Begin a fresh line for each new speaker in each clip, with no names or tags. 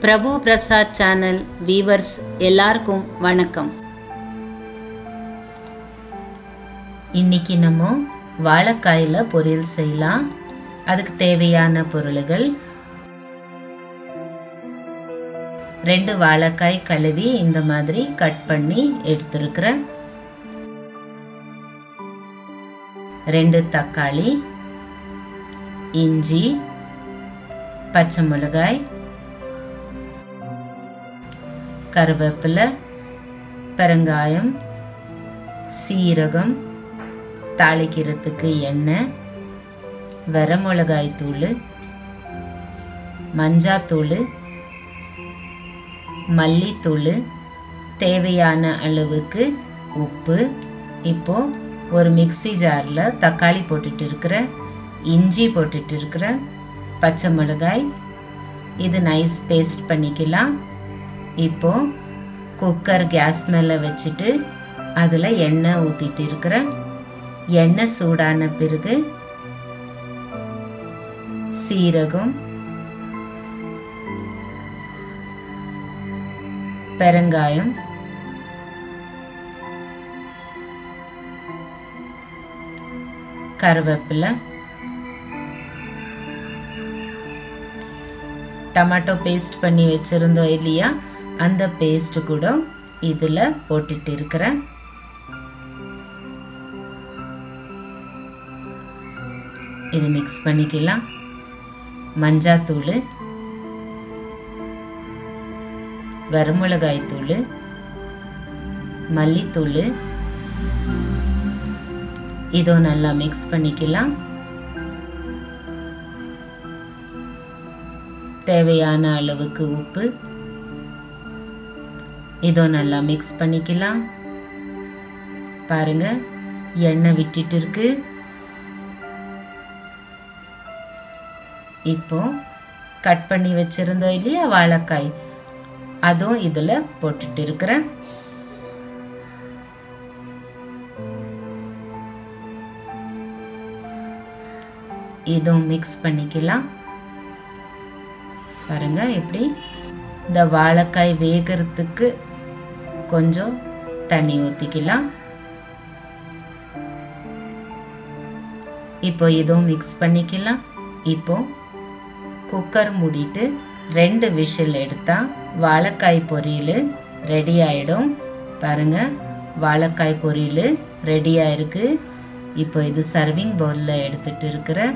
பிரபு Prasad channel viewers எல்லாருக்கும் வணக்கம்
இன்னைக்கு நம்ம வாழைக்காயில் பொரியல் செய்யலாம் அதுக்கு தேவையான பொருள்கள் ரெண்டு வாழைக்காய் கழுவி இந்த மாதிரி கட் பண்ணி எடுத்துருக்கிறேன் ரெண்டு தக்காளி இஞ்சி பச்சை மிளகாய் கருவேப்பிலை பெருங்காயம் சீரகம் தாளிக்கிறதுக்கு எண்ணெய் வரமிளகாய் தூள் மஞ்சாத்தூள் மல்லித்தூள் தேவையான அளவுக்கு உப்பு இப்போ ஒரு மிக்ஸி ஜாரில் தக்காளி போட்டுட்டு இருக்கிறேன் இஞ்சி போட்டுட்டு இருக்கிறேன் பச்சை மிளகாய் இது நைஸ் பேஸ்ட் பண்ணிக்கலாம் இப்போ குக்கர் கேஸ் மேலே வச்சுட்டு அதில் எண்ணெய் ஊற்றிட்டு இருக்கிறேன் எண்ணெய் சூடான பிறகு சீரகம் பெருங்காயம் கருவேப்பிலை டமாட்டோ பேஸ்ட் பண்ணி வச்சுருந்தோம் இல்லையா அந்த பேஸ்ட் கூட இதில் போட்டுட்டு இருக்கிறேன் இது மிக்ஸ் பண்ணிக்கலாம் மஞ்சாத்தூள் வரமிளகாய் தூள் மல்லித்தூள் இதோ நல்லா மிக்ஸ் பண்ணிக்கலாம் தேவையான அளவுக்கு உப்பு இதோ நல்லா மிக்ஸ் பண்ணிக்கலாம் பாருங்க எண்ணெய் விட்டுட்டு இருக்கு இப்போ கட் பண்ணி வச்சிருந்தோம் இல்லையா வாழைக்காய் அதுவும் இதில் போட்டுட்டு இருக்கிறேன் இதுவும் மிக்ஸ் பண்ணிக்கலாம் பாருங்க எப்படி இந்த வாழைக்காய் வேகிறதுக்கு கொஞ்சம் தண்ணி ஊற்றிக்கலாம் இப்போ இதுவும் மிக்ஸ் பண்ணிக்கலாம் இப்போ குக்கர் மூடிட்டு ரெண்டு விஷில் எடுத்தால் வாழைக்காய் பொரியல் ரெடி ஆகிடும் பாருங்க வாழைக்காய் பொரியல் ரெடி ஆயிருக்கு இப்போ இது சர்விங் பவுலில் எடுத்துட்டு இருக்கிறேன்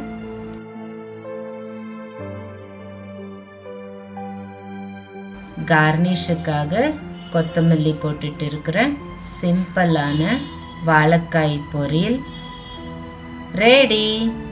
கார்னிஷுக்காக கொத்தமல்லி போட்டுட்டு இருக்கிறேன் சிம்பிளான வாழைக்காய் பொரியல் ரெடி